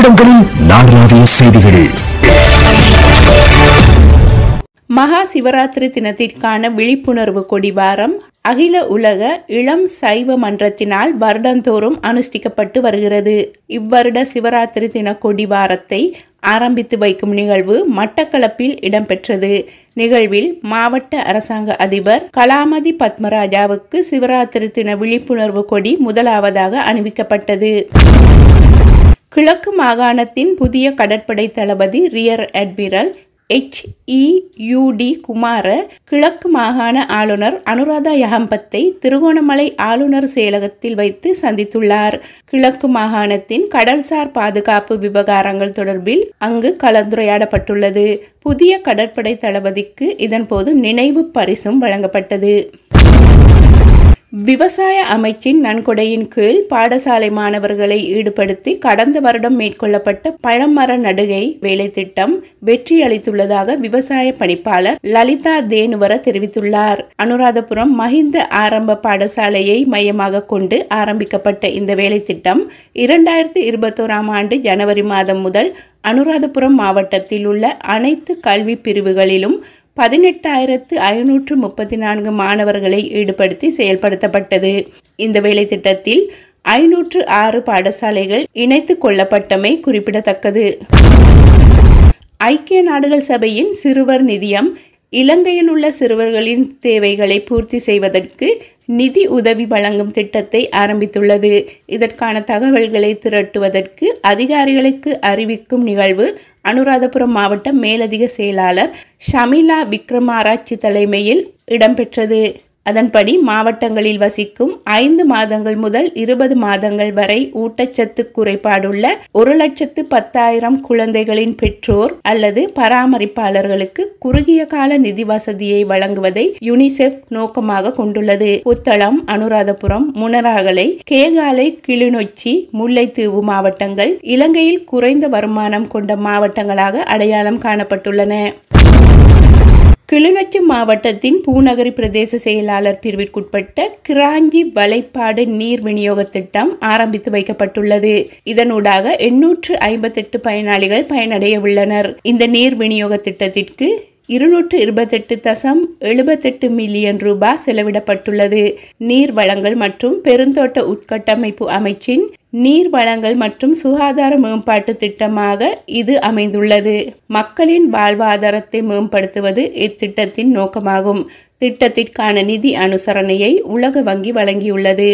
நிமிடங்களில் நாடளாவிய செய்திகள் மகா சிவராத்திரி தினத்திற்கான விழிப்புணர்வு கொடிவாரம் அகில உலக இளம் சைவ மன்றத்தினால் வருடந்தோறும் அனுஷ்டிக்கப்பட்டு வருகிறது இவ்வருட சிவராத்திரி தின கொடிவாரத்தை ஆரம்பித்து வைக்கும் நிகழ்வு மட்டக்களப்பில் இடம்பெற்றது நிகழ்வில் மாவட்ட அரசாங்க அதிபர் கலாமதி பத்மராஜாவுக்கு சிவராத்திரி தின விழிப்புணர்வு கொடி முதலாவதாக அணிவிக்கப்பட்டது கிழக்கு மாகாணத்தின் புதிய கடற்படை தளபதி rear admiral H D Kumara கிழக்கு மாகாண ஆளுநர் அனுராதா யகம்பத்தை திருகோணமலை ஆளுநர் செயலகத்தில் வைத்து சந்தித்துள்ளார் கிழக்கு மாகாணத்தின் கடல்சார் பாதுகாப்பு விவகாரங்கள் தொடர்பில் அங்கு கலந்துரையாடப்பட்டுள்ளது புதிய கடற்படை தளபதிக்கு இதன்போது நினைவு பரிசும் வழங்கப்பட்டது விவசாய அமைச்சின் நன்கொடையின் கீழ் பாடசாலை மாணவர்களை ஈடுபடுத்தி கடந்த வருடம் மேற்கொள்ளப்பட்ட பழமர நடுகை வேலை திட்டம் வெற்றி அளித்துள்ளதாக விவசாய பணிப்பாளர் லலிதா தேனுவர தெரிவித்துள்ளார் அனுராதபுரம் மஹிந்த ஆரம்ப பாடசாலையை மையமாக கொண்டு ஆரம்பிக்கப்பட்ட இந்த வேலை திட்டம் இரண்டாயிரத்தி இருபத்தோராம் ஆண்டு ஜனவரி மாதம் முதல் அனுராதபுரம் மாவட்டத்தில் உள்ள அனைத்து கல்வி பிரிவுகளிலும் பதினெட்டாயிரத்து ஐநூற்று முப்பத்தி நான்கு மாணவர்களை ஈடுபடுத்தி செயல்படுத்தப்பட்டது இந்த வேலை திட்டத்தில் ஐநூற்று ஆறு பாடசாலைகள் இணைத்து கொள்ளப்பட்டமை குறிப்பிடத்தக்கது ஐக்கிய நாடுகள் சபையின் சிறுவர் நிதியம் இலங்கையில் உள்ள சிறுவர்களின் தேவைகளை பூர்த்தி செய்வதற்கு நிதி உதவி வழங்கும் திட்டத்தை ஆரம்பித்துள்ளது இதற்கான தகவல்களை திரட்டுவதற்கு அதிகாரிகளுக்கு அறிவிக்கும் நிகழ்வு அனுராதபுரம் மாவட்ட மேலதிக செயலாளர் ஷமிலா விக்ரமாராய்ச்சி தலைமையில் இடம்பெற்றது அதன்படி மாவட்டங்களில் வசிக்கும் ஐந்து மாதங்கள் முதல் இருபது மாதங்கள் வரை ஊட்டச்சத்து குறைபாடுள்ள ஒரு லட்சத்து பத்தாயிரம் குழந்தைகளின் பெற்றோர் அல்லது பராமரிப்பாளர்களுக்கு குறுகிய கால நிதி வசதியை வழங்குவதை யுனிசெஃப் நோக்கமாக கொண்டுள்ளது புத்தளம் அனுராதபுரம் முனராகலை கேகாலை கிளிநொச்சி முல்லைத்தீவு மாவட்டங்கள் இலங்கையில் குறைந்த வருமானம் கொண்ட மாவட்டங்களாக அடையாளம் காணப்பட்டுள்ளன கிளிநொச்சி மாவட்டத்தின் பூநகரி பிரதேச செயலாளர் பிரிவிற்குட்பட்ட கிராஞ்சி வலைப்பாடு நீர் விநியோக திட்டம் ஆரம்பித்து வைக்கப்பட்டுள்ளது இதனூடாக எண்ணூற்று ஐம்பத்தெட்டு பயனாளிகள் பயனடைய உள்ளனர் இந்த நீர் விநியோக திட்டத்திற்கு இருநூற்று இருபத்தெட்டு தசம் எழுபத்தெட்டு மில்லியன் ரூபாய் செலவிடப்பட்டுள்ளது நீர் வளங்கள் மற்றும் பெருந்தோட்ட உட்கட்டமைப்பு அமைச்சின் நீர் வளங்கள் மற்றும் சுகாதார மேம்பாட்டு திட்டமாக இது அமைந்துள்ளது மக்களின் வாழ்வாதாரத்தை மேம்படுத்துவது இத்திட்டத்தின் நோக்கமாகும் திட்டத்திற்கான நிதி அனுசரணையை உலக வங்கி வழங்கியுள்ளது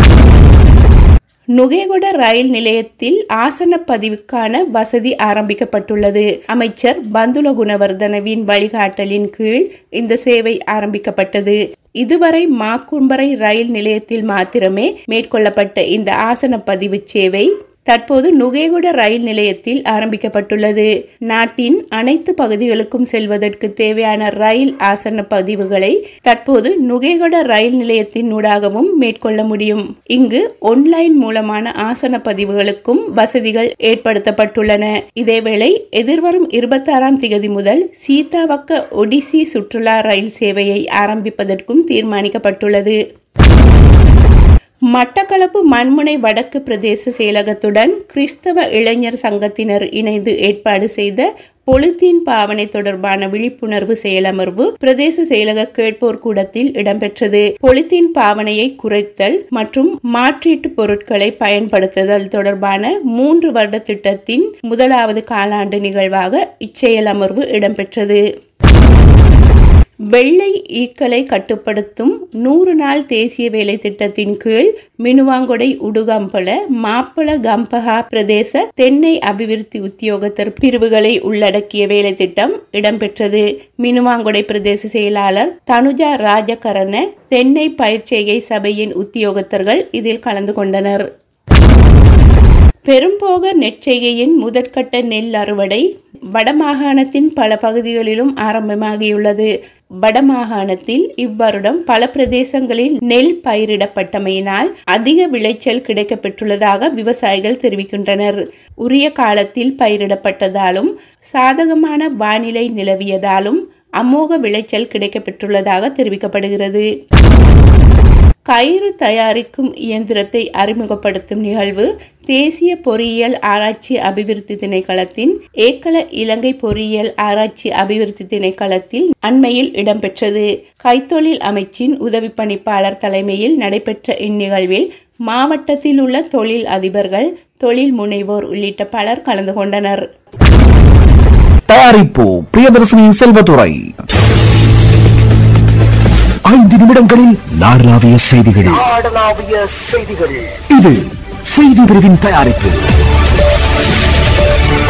நுகேகொட ரயில் நிலையத்தில் ஆசன பதிவுக்கான வசதி ஆரம்பிக்கப்பட்டுள்ளது அமைச்சர் பந்துல குணவர்தனவின் வழிகாட்டலின் கீழ் இந்த சேவை ஆரம்பிக்கப்பட்டது இதுவரை மாக்கும்பரை ரயில் நிலையத்தில் மாத்திரமே மேற்கொள்ளப்பட்ட இந்த ஆசன பதிவு சேவை தற்போது நுகேகுட ரயில் நிலையத்தில் ஆரம்பிக்கப்பட்டுள்ளது நாட்டின் அனைத்து பகுதிகளுக்கும் செல்வதற்கு தேவையான ரயில் ஆசன பதிவுகளை தற்போது நுகேகுட ரயில் நிலையத்தின் ஊடாகவும் மேற்கொள்ள முடியும் இங்கு ஒன்லைன் மூலமான ஆசன பதிவுகளுக்கும் வசதிகள் ஏற்படுத்தப்பட்டுள்ளன இதேவேளை எதிர்வரும் இருபத்தாறாம் திகதி முதல் சீதாவக்க ஒடிசி சுற்றுலா ரயில் சேவையை ஆரம்பிப்பதற்கும் தீர்மானிக்கப்பட்டுள்ளது மட்டக்களப்பு மண்முனை வடக்கு பிரதேச செயலகத்துடன் கிறிஸ்தவ இளைஞர் சங்கத்தினர் இணைந்து ஏற்பாடு செய்த பொலித்தீன் பாவனை தொடர்பான விழிப்புணர்வு செயலமர்வு பிரதேச செயலக கேட்போர் கூடத்தில் இடம்பெற்றது பொலித்தீன் பாவனையை குறைத்தல் மற்றும் மாற்றீட்டு பொருட்களை பயன்படுத்துதல் தொடர்பான மூன்று வருட திட்டத்தின் முதலாவது காலாண்டு நிகழ்வாக இச்செயலமர்வு இடம்பெற்றது வெள்ளை ஈக்களை கட்டுப்படுத்தும் நூறு நாள் தேசிய வேலை திட்டத்தின் கீழ் மினுவாங்கொடை உடுகம்பல மாப்பள கம்பகா பிரதேச தென்னை அபிவிருத்தி உத்தியோகத்தர் பிரிவுகளை உள்ளடக்கிய வேலை திட்டம் இடம்பெற்றது மினுவாங்கொடை பிரதேச செயலாளர் தனுஜா ராஜகரண தென்னை பயிற்சிகை சபையின் உத்தியோகத்தர்கள் இதில் கலந்து கொண்டனர் பெரும்போக நெற்செய்கையின் முதற்கட்ட நெல் அறுவடை வடமாகாணத்தின் பல பகுதிகளிலும் ஆரம்பமாகியுள்ளது வடமாகாணத்தில் இவ்வருடம் பல பிரதேசங்களில் நெல் பயிரிடப்பட்டமையினால் அதிக விளைச்சல் கிடைக்கப்பெற்றுள்ளதாக விவசாயிகள் தெரிவிக்கின்றனர் உரிய காலத்தில் பயிரிடப்பட்டதாலும் சாதகமான வானிலை நிலவியதாலும் அமோக விளைச்சல் கிடைக்கப்பெற்றுள்ளதாக தெரிவிக்கப்படுகிறது கயிறு தயாரிக்கும் இயந்திரத்தை அறிமுகப்படுத்தும் நிகழ்வு தேசிய பொறியியல் ஆராய்ச்சி அபிவிருத்தி திணைக்களத்தின் ஏக்கல இலங்கை பொறியியல் ஆராய்ச்சி அபிவிருத்தி திணைக்களத்தில் அண்மையில் இடம்பெற்றது கைத்தொழில் அமைச்சின் உதவி பணிப்பாளர் தலைமையில் நடைபெற்ற இந்நிகழ்வில் மாவட்டத்தில் உள்ள தொழில் அதிபர்கள் தொழில் முனைவோர் உள்ளிட்ட பலர் கலந்து கொண்டனர் தயாரிப்பு பிரியதர்சினி செல்வதுரை ஐந்து நிமிடங்களில் நாடளாவிய செய்திகள் நாடளாவிய செய்திகள் இது செய்தி பிரிவின் தயாரிப்பு